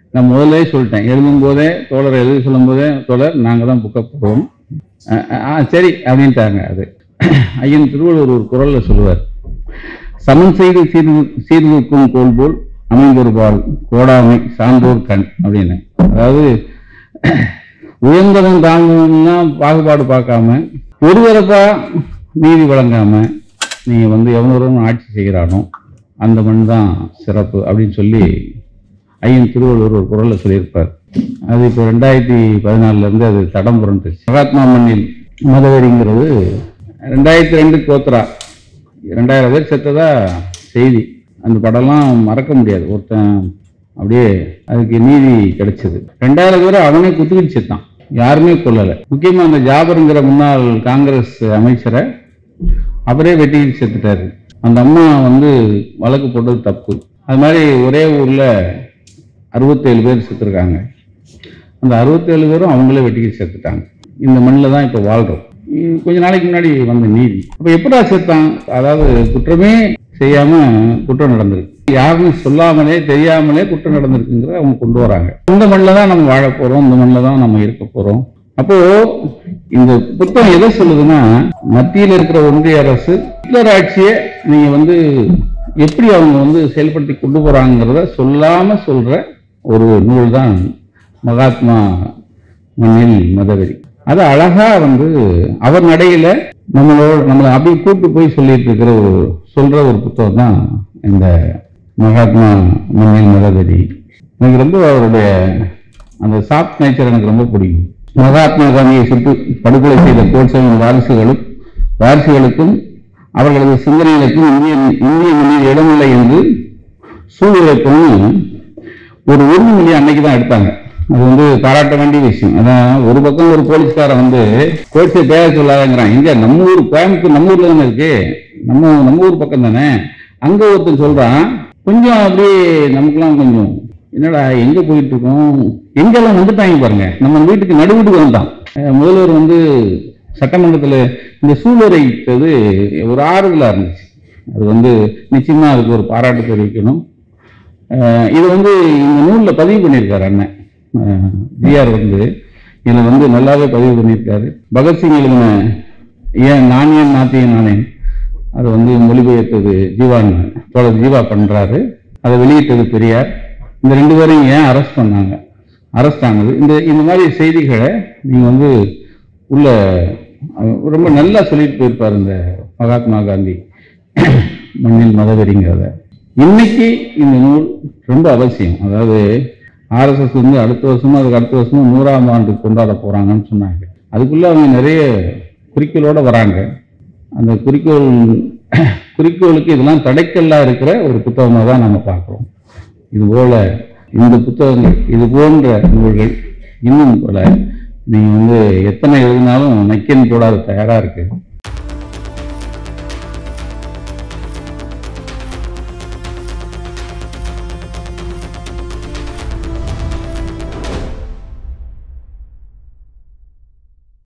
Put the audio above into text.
நான் முதல்ல சொல்லிட்டேன் எழுதும் போதே தோழர் எழுதி சொல்லும் போதே தோழர் நாங்கள் தான் புக்கை போடுவோம் அஹ் அஹ் சரி அப்படின்ட்டாங்க அது ஐயன் திருவள்ளுவர் ஒரு குரல்ல சொல்லுவார் சமன் செய்து சீர்து சீர்தூக்கும் கோல் போல் அமைந்தொருபால் கோடாமை சான்றோர் கண் அப்படின்னு அதாவது உயர்ந்தவன் தாழ்ந்தவன்னா பாகுபாடு பார்க்காம ஒருவரப்பா நீதி வழங்காம நீங்க வந்து எவனொருவன் ஆட்சி செய்கிறானோ அந்த மண் தான் சிறப்பு அப்படின்னு சொல்லி ஐயன் திருவள்ளுவர் ஒரு குரல்ல சொல்லியிருப்பார் அது இப்போ ரெண்டாயிரத்தி பதினாலுல இருந்து அது தடம் புரண்டுச்சு மகாத்மா மண்ணில் மதவெறிங்கிறது ரெண்டாயிரத்தி ரெண்டு கோத்ரா ரெண்டாயிரம் பேர் செத்ததா செய்தி அந்த படம்லாம் மறக்க முடியாது ஒருத்தன் அப்படியே அதுக்கு நீதி கிடைச்சது ரெண்டாயிரம் பேர் அவனே குத்துக்கிட்டு செத்தான் யாருமே கொல்லலை முக்கியமா அந்த ஜாபருங்கிற முன்னாள் காங்கிரஸ் அமைச்சரை அவரே வெட்டிக்கிட்டு செத்துட்டாரு அந்த அம்மா வந்து வழக்கு போட்டது தப்பு அது மாதிரி ஒரே ஊர்ல அறுபத்தேழு பேர் செத்துருக்காங்க அந்த அறுபத்தேழு பேரும் அவங்களே வெட்டிக்கிட்டு செத்துட்டாங்க இந்த மண்ணில் தான் இப்போ வாழ்றோம் இது கொஞ்ச நாளைக்கு முன்னாடி வந்த நீதி அப்போ எப்படா செத்தான் அதாவது குற்றமே செய்யாம குற்றம் நடந்திருக்கு யாருன்னு சொல்லாமலே தெரியாமலே குற்றம் நடந்திருக்குங்கிறத அவங்க கொண்டு வராங்க இந்த மண்ணில் தான் நம்ம வாழ போறோம் இந்த மண்ணில் தான் நம்ம இருக்க போறோம் அப்போ இந்த புத்தகம் எதை சொல்லுதுன்னா மத்தியில் இருக்கிற ஒன்றிய அரசு ஹிட்லர் ஆட்சியை நீங்க வந்து எப்படி அவங்க வந்து செயல்படுத்தி கொண்டு போறாங்கிறத சொல்லாம சொல்ற ஒரு நூல் தான் மகாத்மா மண்ணில் மதவெறி அது அழகா வந்து அவர் நடையில நம்மளோட நம்மளை அப்படி கூட்டு போய் சொல்லிட்டு இருக்கிற ஒரு சொல்ற ஒரு புத்தகம் தான் இந்த மகாத்மா மண்ணில் மதவெறி எனக்கு ரொம்ப அவருடைய அந்த சாஃப்ட் நேச்சர் எனக்கு ரொம்ப பிடிக்கும் மகாத்மா காந்தியை சுட்டு படுகொலை செய்த கோட்சேவின் வாரிசுகளும் வாரிசுகளுக்கும் அவர்களது சிந்தனைகளுக்கும் இந்திய இந்திய மண்ணில் இடமில்லை என்று சூழ்நிலைக்கும் ஒரு உறுதிமொழி அன்னைக்கு தான் எடுத்தாங்க அது வந்து பாராட்ட வேண்டிய விஷயம் அதான் ஒரு பக்கம் ஒரு போலீஸ்காரன் வந்து கோட்ஸை பேர சொல்லாதங்கிறான் எங்க நம்ம ஊர் கோயம்புத்தூர் நம்ம ஊர்ல தானே இருக்கு நம்ம நம்ம ஊர் பக்கம் தானே அங்க ஒருத்தன் சொல்றான் கொஞ்சம் அப்படியே நமக்குலாம் கொஞ்சம் என்னடா எங்க போயிட்டு இருக்கோம் எங்கெல்லாம் வந்துட்டாங்க பாருங்க நம்ம வீட்டுக்கு நடுவீட்டுக்கு வந்தான் அஹ் முதல்வர் வந்து சட்டமன்றத்துல இந்த சூளுரை இட்டது ஒரு ஆறுதலா இருந்துச்சு அது வந்து நிச்சயமா அதுக்கு ஒரு பாராட்டு தெரிவிக்கணும் அஹ் இது வந்து இந்த நூல்ல பதிவு பண்ணியிருக்காரு அண்ணன் ஜிஆர் வந்து இதுல வந்து நல்லாவே பதிவு பண்ணியிருக்காரு பகத்சிங் எழுதின ஏன் நான் ஏன் நாத்தியன் நானேன் அது வந்து மொழிபெயர்த்தது ஜீவான் தோழர் ஜீவா பண்றாரு அதை வெளியிட்டது பெரியார் இந்த ரெண்டு பேரையும் ஏன் அரெஸ்ட் பண்ணாங்க அரெஸ்ட் ஆனது இந்த இந்த மாதிரி செய்திகளை நீங்க வந்து உள்ள அஹ், ரொம்ப நல்லா சொல்லிட்டு போயிருப்பார் இந்த மகாத்மா காந்தி மண்ணில் மதவெறிங்கிறத இன்னைக்கு இந்த நூல் ரொம்ப அவசியம் அதாவது ஆர்எஸ்எஸ் வந்து அடுத்த வருஷமும் அதுக்கு அடுத்த வருஷமும் நூறாம் ஆண்டு கொண்டாட போறாங்கன்னு சொன்னாங்க அதுக்குள்ள அவங்க நிறைய குறிக்கோளோட வராங்க அந்த குறிக்கோள் குறிக்கோளுக்கு இதெல்லாம் தடைக்கல்லா இருக்கிற ஒரு புத்தகமாக தான் நம்ம பார்க்குறோம் இது போல இந்த புத்தகங்கள் இது போன்ற நூல்கள் இன்னும் பல நீங்க வந்து எத்தனை எழுதினாலும் நக்கின் போடாத தயாரா இருக்கு